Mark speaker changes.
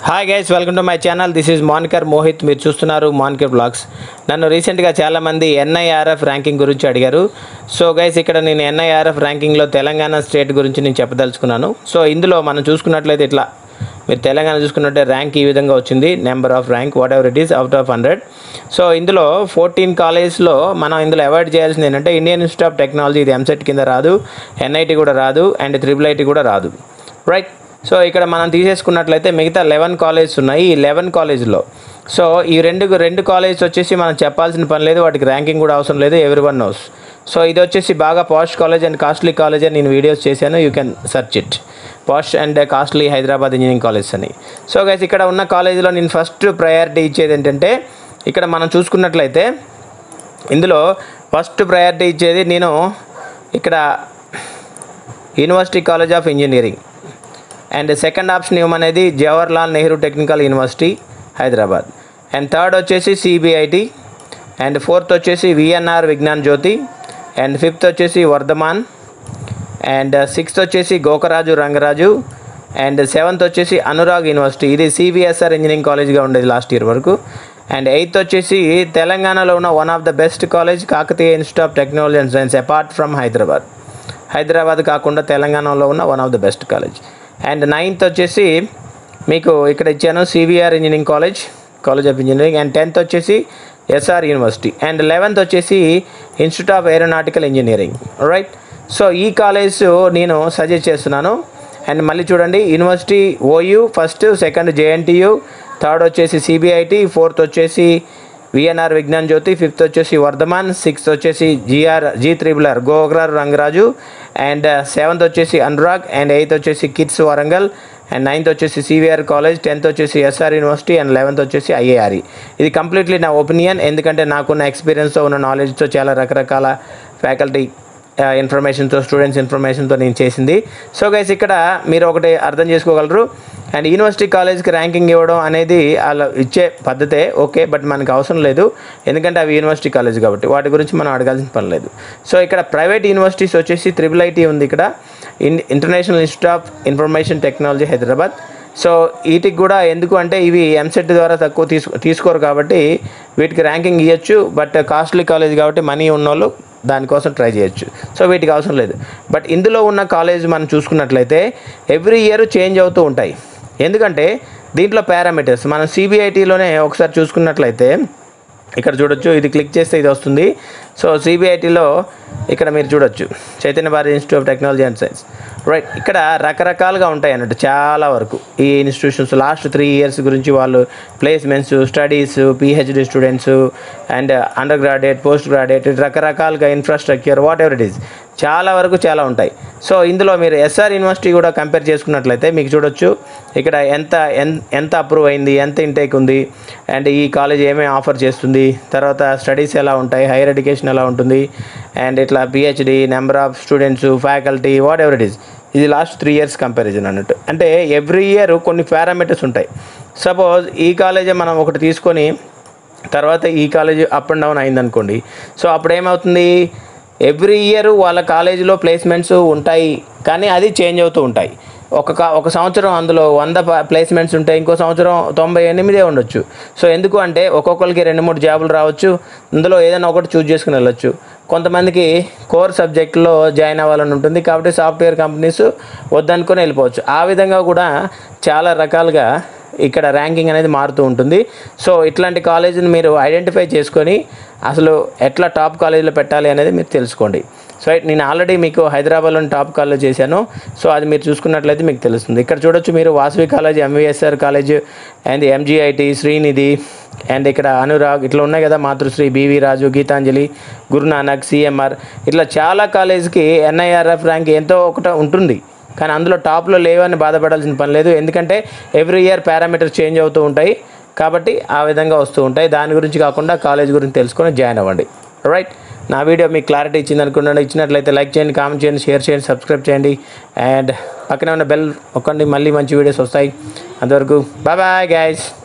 Speaker 1: hi guys welcome to my channel this is మానికర్ మోహిత్ మీరు చూస్తున్నారు మానికర్ బ్లాగ్స్ నన్ను రీసెంట్గా చాలామంది ఎన్ఐఆర్ఎఫ్ ర్యాంకింగ్ గురించి అడిగారు సో గైస్ ఇక్కడ నేను ఎన్ఐఆర్ఎఫ్ ర్యాంకింగ్లో తెలంగాణ స్టేట్ గురించి నేను చెప్పదలుచుకున్నాను సో ఇందులో మనం చూసుకున్నట్లయితే ఇట్లా మీరు తెలంగాణ చూసుకున్నట్టే ర్యాంక్ ఈ విధంగా వచ్చింది number of rank whatever it is out of hundred so ఇందులో ఫోర్టీన్ కాలేజ్లో మనం ఇందులో అవాయిడ్ చేయాల్సింది ఏంటంటే ఇండియన్ ఇన్స్టిట్యూట్ ఆఫ్ టెక్నాలజీ ఇది ఎంసెట్ కింద రాదు ఎన్ఐటి కూడా రాదు అండ్ త్రిబుల్ ఐటీ కూడా రాదు రైట్ సో ఇక్కడ మనం తీసేసుకున్నట్లయితే మిగతా లెవెన్ కాలేజెస్ ఉన్నాయి ఈ లెవెన్ కాలేజ్లో సో ఈ రెండు రెండు కాలేజెస్ వచ్చేసి మనం చెప్పాల్సిన పని లేదు వాటికి ర్యాంకింగ్ కూడా అవసరం లేదు ఎవ్రీ వన్ నోస్ సో ఇది వచ్చేసి బాగా posh college and costly college అని నేను వీడియోస్ చేశాను you can search it posh and costly Hyderabad engineering college అని సో గైస్ ఇక్కడ ఉన్న కాలేజీలో నేను ఫస్ట్ ప్రయారిటీ ఇచ్చేది ఏంటంటే ఇక్కడ మనం చూసుకున్నట్లయితే ఇందులో ఫస్ట్ ప్రయారిటీ ఇచ్చేది నేను ఇక్కడ university college of engineering and second option ఏమనేది Jawaharlal Nehru technical university Hyderabad and third వచ్చేసి సిబిఐటి అండ్ ఫోర్త్ వచ్చేసి VNR Vignan Jyothi and fifth వచ్చేసి వర్ధమాన్ అండ్ సిక్స్త్ వచ్చేసి గోకరాజు రంగరాజు అండ్ సెవెంత్ వచ్చేసి అనురాగ్ యూనివర్సిటీ ఇది సివిఎస్ఆర్ ఇంజనీరింగ్ కాలేజ్గా ఉండేది లాస్ట్ ఇయర్ వరకు అండ్ ఎయిత్ వచ్చేసి తెలంగాణలో ఉన్న one of the best college Kakatiya institute of technology and science apart from Hyderabad Hyderabad కాకుండా తెలంగాణలో ఉన్న one of the best college and ninth వచ్చేసి మీకు ఇక్కడ ఇచ్చాను CVR engineering college college of engineering and tenth వచ్చేసి ఎస్ఆర్ యూనివర్సిటీ అండ్ లెవెన్త్ వచ్చేసి institute of aeronautical engineering right so ఈ కాలేజ్ నేను సజెస్ట్ చేస్తున్నాను అండ్ మళ్ళీ చూడండి university OU first second JNTU third వచ్చేసి సిబిఐటి ఫోర్త్ వచ్చేసి విఎన్ఆర్ విజ్ఞాన్ జ్యోతి ఫిఫ్త్ వచ్చేసి వర్ధమాన్ సిక్స్త్ వచ్చేసి జిఆర్ జీ త్రిబులర్ గోగ్రార్ రంగరాజు అండ్ సెవెంత్ వచ్చేసి అనురాగ్ అండ్ ఎయిత్ వచ్చేసి కిడ్స్ వరంగల్ అండ్ నైన్త్ వచ్చేసి సివిఆర్ కాలేజ్ టెన్త్ వచ్చేసి ఎస్ఆర్ యూనివర్సిటీ అండ్ లెవెన్త్ వచ్చేసి ఐఏఆర్ఈ ఇది కంప్లీట్లీ నా ఒపీనియన్ ఎందుకంటే నాకున్న ఎక్స్పీరియన్స్తో ఉన్న నాలెడ్జ్తో చాలా రకరకాల ఫ్యాకల్టీ ఇన్ఫర్మేషన్తో స్టూడెంట్స్ ఇన్ఫర్మేషన్తో నేను చేసింది సో గైస్ ఇక్కడ మీరు ఒకటి అర్థం చేసుకోగలరు అండ్ యూనివర్సిటీ కాలేజ్కి ర్యాంకింగ్ ఇవ్వడం అనేది అలా ఇచ్చే పద్ధతే ఓకే బట్ మనకు అవసరం లేదు ఎందుకంటే అవి యూనివర్సిటీ కాలేజ్ కాబట్టి వాటి గురించి మనం అడగాల్సిన పని లేదు సో ఇక్కడ ప్రైవేట్ యూనివర్సిటీస్ వచ్చేసి త్రిబుల్ ఐటీ ఉంది ఇక్కడ in international institute of information technology Hyderabad so వీటికి కూడా ఎందుకు అంటే ఇవి ఎంసెట్ ద్వారా తక్కువ తీసు తీసుకోరు కాబట్టి వీటికి ర్యాంకింగ్ ఇవ్వచ్చు బట్ కాస్ట్లీ కాలేజ్ కాబట్టి మనీ ఉన్నోళ్ళు దానికోసం ట్రై చేయొచ్చు సో వీటికి అవసరం లేదు బట్ ఇందులో ఉన్న కాలేజ్ మనం చూసుకున్నట్లయితే ఎవ్రీ ఇయర్ చేంజ్ అవుతూ ఉంటాయి ఎందుకంటే దీంట్లో పారామీటర్స్ మనం సిబిఐటీలోనే ఒకసారి చూసుకున్నట్లయితే ఇక్కడ చూడొచ్చు ఇది క్లిక్ చేస్తే ఇది వస్తుంది సో సిబిఐటీలో ఇక్కడ మీరు చూడొచ్చు Chaitanya Bharat institute of technology and science right ఇక్కడ రకరకాలుగా ఉంటాయి అన్నట్టు చాలా వరకు ఈ ఇన్స్టిట్యూషన్స్ లాస్ట్ త్రీ ఇయర్స్ గురించి వాళ్ళు placements studies PhD students and undergraduate postgraduate రకరకాలుగా infrastructure whatever it is చాలా వరకు చాలా ఉంటాయి సో ఇందులో మీరు ఎస్ఆర్ యూనివర్సిటీ కూడా కంపేర్ చేసుకున్నట్లయితే మీకు చూడొచ్చు ఇక్కడ ఎంత ఎన్- ఎంత అప్రూవ్ అయింది ఎంత ఇంటేక్ ఉంది అండ్ ఈ కాలేజ్ ఏమేమి ఆఫర్ చేస్తుంది తర్వాత స్టడీస్ ఎలా ఉంటాయి హైయర్ ఎడ్యుకేషన్ ఎలా ఉంటుంది అండ్ ఇట్లా PhD number of students faculty whatever it is ఇది లాస్ట్ త్రీ ఇయర్స్ కంపారిజన్ అన్నట్టు అంటే ఎవ్రీ ఇయర్ కొన్ని పారామీటర్స్ ఉంటాయి సపోజ్ ఈ కాలేజే మనం ఒకటి తీసుకొని తర్వాత ఈ కాలేజ్ అప్ అండ్ డౌన్ అయిందనుకోండి సో అప్పుడు ఏమవుతుంది ఎవ్రీ ఇయర్ వాళ్ళ కాలేజీలో ప్లేస్మెంట్స్ ఉంటాయి కానీ అది చేంజ్ అవుతూ ఉంటాయి ఒక కా- ఒక సంవత్సరం అందులో వంద ప్లేస్మెంట్స్ ఉంటాయి ఇంకో సంవత్సరం తొంభై ఎనిమిదే ఉండొచ్చు సో ఎందుకు అంటే ఒక్కొక్కరికి రెండు మూడు జాబులు రావచ్చు ఇందులో ఏదైనా ఒకటి చూజ్ చేసుకుని వెళ్ళొచ్చు కొంతమందికి కోర్ సబ్జెక్ట్లో జాయిన్ అవ్వాలని ఉంటుంది కాబట్టి సాఫ్ట్వేర్ కంపెనీస్ వద్దనుకొని వెళ్ళిపోవచ్చు ఆ విధంగా కూడా చాలా రకాలుగా ఇక్కడ ర్యాంకింగ్ అనేది మారుతూ ఉంటుంది సో ఇట్లాంటి కాలేజీని మీరు ఐడెంటిఫై చేసుకొని అసలు ఎట్లా టాప్ కాలేజీలో పెట్టాలి అనేది మీరు తెలుసుకోండి సో నేను ఆల్రెడీ మీకు హైదరాబాద్లోని టాప్ కాలేజ్ చేశాను సో అది మీరు చూసుకున్నట్లయితే మీకు తెలుస్తుంది ఇక్కడ చూడొచ్చు మీరు Vasavi college MVSR college and MGIT Srinidhi and ఇక్కడ అనురాగ్ ఇట్లా ఉన్నాయి కదా మాతృశ్రీ బీవీ రాజు గీతాంజలి గురునానక్ సిఎంఆర్ ఇట్లా చాలా కాలేజ్కి ఎన్ఐఆర్ఎఫ్ ర్యాంక్ ఎంతో ఒకటి ఉంటుంది కానీ అందులో టాప్లో లేవని బాధపడాల్సిన పని లేదు ఎందుకంటే ఎవ్రీ ఇయర్ పారామీటర్స్ చేంజ్ అవుతూ ఉంటాయి కాబట్టి ఆ విధంగా వస్తూ ఉంటాయి దాని గురించి కాకుండా కాలేజ్ గురించి తెలుసుకొని జాయిన్ అవ్వండి రైట్ నా వీడియో మీకు క్లారిటీ ఇచ్చింది అనుకున్నాను ఇచ్చినట్లయితే లైక్ చేయండి కామెంట్ చేయండి షేర్ చేయండి సబ్స్క్రైబ్ చేయండి అండ్ పక్కనే ఉన్న బెల్ ఒక్కండి మళ్ళీ మంచి వీడియోస్ వస్తాయి అంతవరకు బాయ్ బాయ్ గైస్